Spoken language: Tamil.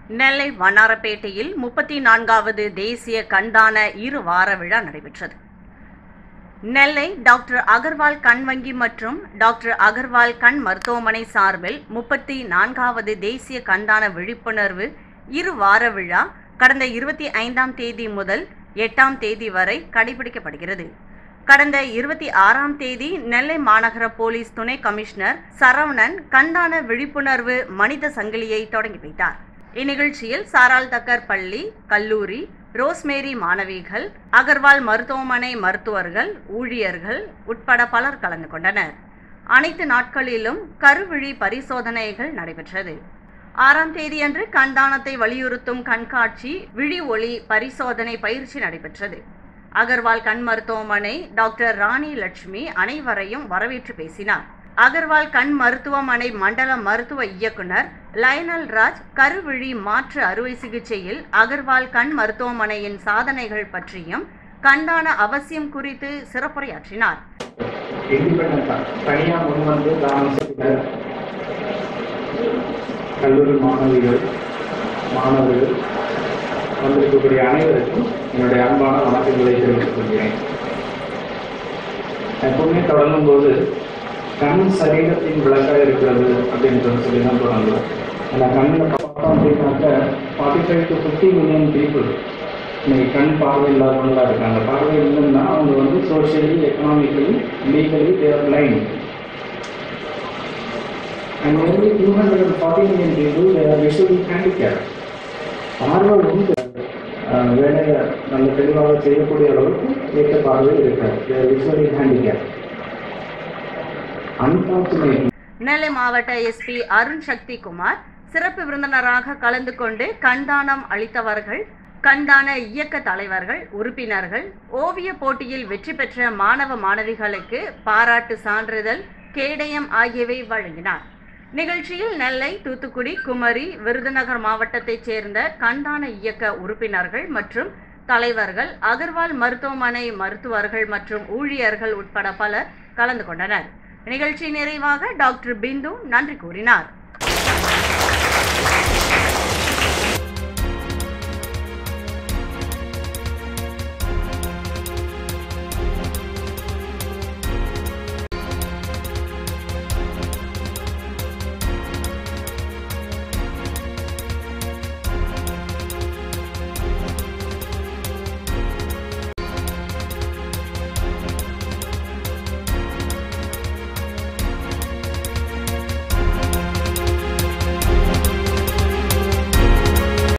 நெல்லை வண்ணாரப்பேட்டையில் முப்பத்தி நான்காவது தேசிய கண்தான இரு வார விழா நடைபெற்றது நெல்லை டாக்டர் அகர்வால் கண் வங்கி மற்றும் டாக்டர் அகர்வால் கண் மருத்துவமனை சார்பில் முப்பத்தி நான்காவது தேசிய கண்தான விழிப்புணர்வு இரு வார விழா கடந்த இருபத்தி ஐந்தாம் தேதி முதல் எட்டாம் தேதி வரை கடைபிடிக்கப்படுகிறது கடந்த இருபத்தி ஆறாம் தேதி நெல்லை மாநகர போலீஸ் துணை கமிஷனர் சரவணன் கண்தான விழிப்புணர்வு மனித சங்கிலியை தொடங்கி வைத்தார் இந்நிகழ்ச்சியில் சாரால் தக்கர் பள்ளி கல்லூரி ரோஸ்மேரி மாணவிகள் அகர்வால் மருத்துவமனை மருத்துவர்கள் ஊழியர்கள் உட்பட பலர் கலந்து கொண்டனர் அனைத்து நாட்களிலும் கருவிழி பரிசோதனைகள் நடைபெற்றது ஆறாம் தேதியன்று கண்தானத்தை வலியுறுத்தும் கண்காட்சி விழி ஒளி பரிசோதனை பயிற்சி நடைபெற்றது அகர்வால் கண் மருத்துவமனை டாக்டர் ராணி லட்சுமி அனைவரையும் வரவேற்று பேசினார் அகர்வால் கண் மருத்துவமனை மண்டல மருத்துவ இயக்குனர் லயனல் ராஜ் கருவிழி மாற்று அறுவை சிகிச்சையில் அகர்வால் கண் மருத்துவமனையின் சாதனைகள் பற்றியும் கண்தான அவசியம் குறித்து சிறப்புரையாற்றினார் இண்டிபெண்டா தனியாக முன் வந்து தானம் செய்த கல்லூரி மாணவிகள் மாணவர்கள் வந்திருக்கக்கூடிய அனைவருக்கும் என்னுடைய அன்பான வணக்கங்களை தெரிவித்துக் கொள்கிறேன் எப்பவுமே தொடங்கும் போது கண் சரீரத்தின் விளக்காக இருக்கிறது அப்படின்னு சொல்லி தான் தொடங்குவோம் அந்த கண்ணில் பார்த்தோம் அப்படின்னாக்க forty five to fifty million people இன்னைக்கு கண் பார்வை இல்லாதவங்களா இருக்காங்க பார்வை இல்லைன்னா அவங்க வந்து socially economically legally they're blind and only two hundred and forty million people they're visually handicapped பார்வை உண்டு அஹ், வேலையை நல்ல தெளிவாக செய்யக்கூடிய அளவுக்கு ஏற்ற பார்வை இருக்காது they're visually handicap unfortunately Nellai மாவட்ட எஸ்பி அருண் சக்தி குமார் சிறப்பு விருந்தினராக கலந்து கொண்டு கண்தானம் அளித்தவர்கள் கண்தான இயக்க தலைவர்கள் உறுப்பினர்கள் ஓவிய போட்டியில் வெற்றி பெற்ற மாணவ மாணவிகளுக்கு பாராட்டு சான்றிதழ் கேடயம் ஆகியவை வழங்கினார் நிகழ்ச்சியில் நெல்லை தூத்துக்குடி குமரி விருதுநகர் மாவட்டத்தைச் சேர்ந்த கண்தான இயக்க உறுப்பினர்கள் மற்றும் தலைவர்கள் அகர்வால் மருத்துவமனை மருத்துவர்கள் மற்றும் ஊழியர்கள் உட்பட பலர் கலந்து கொண்டனர் நிகழ்ச்சி நிறைவாக டாக்டர் பிந்து நன்றி கூறினார்